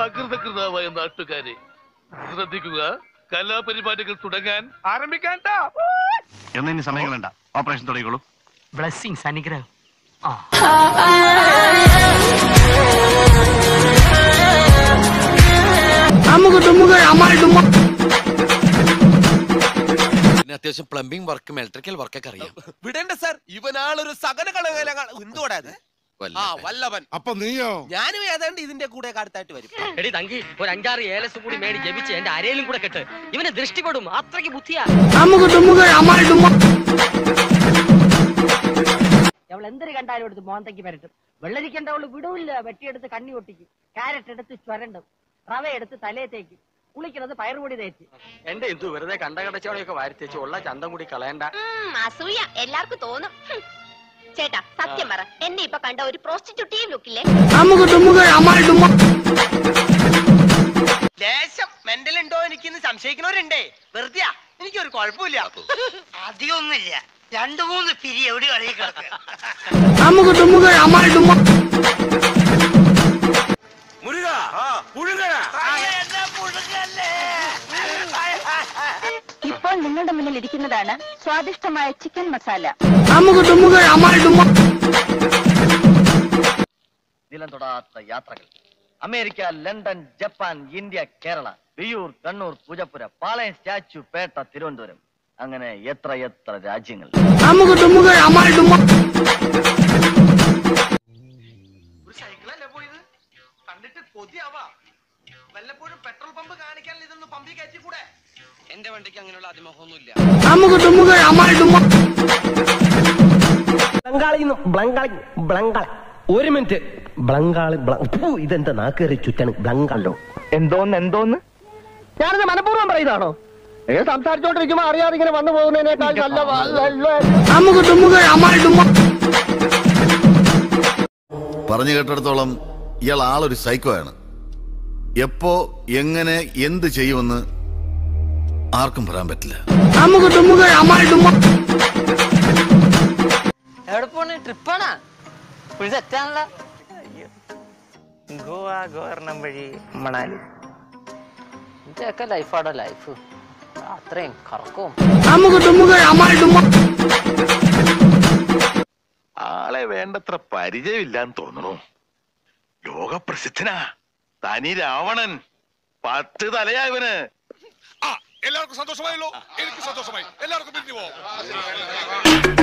സകൃതകൃതാവായ നാട്ടുകാരെ ശ്രദ്ധിക്കുക കലാപരിപാടികൾ തുടങ്ങാൻ ആരംഭിക്കാൻ എന്നതിന് സമയം കളണ്ട ഓപ്പറേഷൻ തുടങ്ങിക്കോളൂ ബ്ലെസ്സിങ്സ് അനുഗ്രഹം ആ പിന്നെ അത്യാവശ്യം പ്ലംബിംഗ് വർക്കും ഇലക്ട്രിക്കൽ വർക്കൊക്കെ അറിയാം വിടേണ്ട സാർ ഇവനാളൊരു സകല കളകല എന്തുകൂടാ അത് ആ വല്ലവൻ അപ്പൊ നീയോ ഞാനും ഏതാണ്ട് ഇതിന്റെ കൂടെ അടുത്തായിട്ട് വരും എടി തങ്കി ഒരു അഞ്ചാറ് ഏലസ് കൂടി മേടി ജപിച്ച് എന്റെ അരയിലും കൂടെ കെട്ട് ഇവന് ദൃഷ്ടിപ്പെടും അത്രയ്ക്ക് ബുദ്ധിയാ അവൾ എന്തൊരു കണ്ടാലും എടുത്ത് മോന്തയ്ക്ക് പരട്ടും വെള്ളരിക്കണ്ട അവള് വിടൂല്ല വെട്ടിയെടുത്ത് കണ്ണി ഒട്ടിക്കും കാരറ്റ് എടുത്ത് ചുരണ്ടും റവ എടുത്ത് തലയെ തേക്കും കുളിക്കുന്നത് പയറുപൊടി തേച്ച് എന്റെ എന്തു വെറുതെ കണ്ട കടച്ചോടെയൊക്കെ വാരിത്തേച്ച് ഉള്ള ചന്തം കൂടി കളയണ്ട ഉം, അസൂയ എല്ലാവർക്കും തോന്നും ഹും. ചേട്ടാ സത്യം പറ എന്നെ ഇപ്പൊ കണ്ട ഒരു പ്രോസ്റ്റിറ്റ്യൂട്ടീവ് ലുക്കില്ലേ ലേശം മെന്റൽ ഉണ്ടോ എനിക്കിന്ന് സംശയിക്കുന്നവരുണ്ടേ വെറുതെ എനിക്കൊരു കുഴപ്പമില്ല അധികമൊന്നുമില്ല രണ്ടു മൂന്ന് പിരി എവിടെ കളി മുരുക പുഴുകണ ഇപ്പോൾ നിങ്ങളുടെ മുന്നിൽ ഇരിക്കുന്നതാണ് സ്വാദിഷ്ടമായ ചിക്കൻ മസാല നിലം തൊടാത്ത യാത്രകൾ America London Japan India Kerala Viyyur Kannur Poojappura Palayam statue Pettah Thiruvananthapuram അങ്ങനെ എത്ര എത്ര രാജ്യങ്ങൾ ഒരു സൈക്കിളല്ലേ പോയത് കണ്ടിട്ട് കൊതിയാവാ വല്ലപ്പോഴും പെട്രോൾ പമ്പ് കാണിക്കാനുള്ള ഇതൊന്ന് പമ്പിൽ കയറ്റി കൂടെ എന്റെ വണ്ടിക്ക് അങ്ങനെയുള്ള അതിമോഹമൊന്നുമില്ല ബ്ലങ്കാളിന്ന് ബ്ലങ്കാളി ബ്ലങ്കാളി ഒരു മിനിറ്റ് ബ്ലങ്കാളി ബ്ല- ഫു, ഇതെന്താ നാക്കേറി ചുറ്റാണ് ബ്ലങ്കാളോ എന്തോന്ന് എന്തോന്ന് ഞാനത് മനഃപൂർവ്വം പറയുന്നതാണോ ഏ സംസാരിച്ചോണ്ടിരിക്കുമ്പോ അറിയാതെ ഇങ്ങനെ വന്നു പോകുന്നതിനേക്കാൾ നല്ല പറഞ്ഞു കേട്ടിടത്തോളം ഇയാൾ ആളൊരു സൈക്കോ ആണ് എപ്പോ എങ്ങനെ എന്ത് ചെയ്യുമെന്ന് ആർക്കും പറയാൻ പറ്റില്ല എവിടെ പോണേ ട്രിപ്പാണാ ഒരു സെറ്റാണല്ലോ ഗോവ ഗോവർണം വഴി മണാലി ഇതൊക്കെ ലൈഫാടോ ലൈഫ് അത്രയും കറക്കവും ആളെ വേണ്ടത്ര പരിചയമില്ലാന്ന് തോന്നണു ലോകപ്രസിദ്ധനാ തനി രാവണൻ പത്ത് തലയാ ഇവന് ആ എല്ലാവർക്കും സന്തോഷമായല്ലോ എനിക്ക് സന്തോഷമായി എല്ലാവർക്കും പിരിഞ്ഞു പോവാം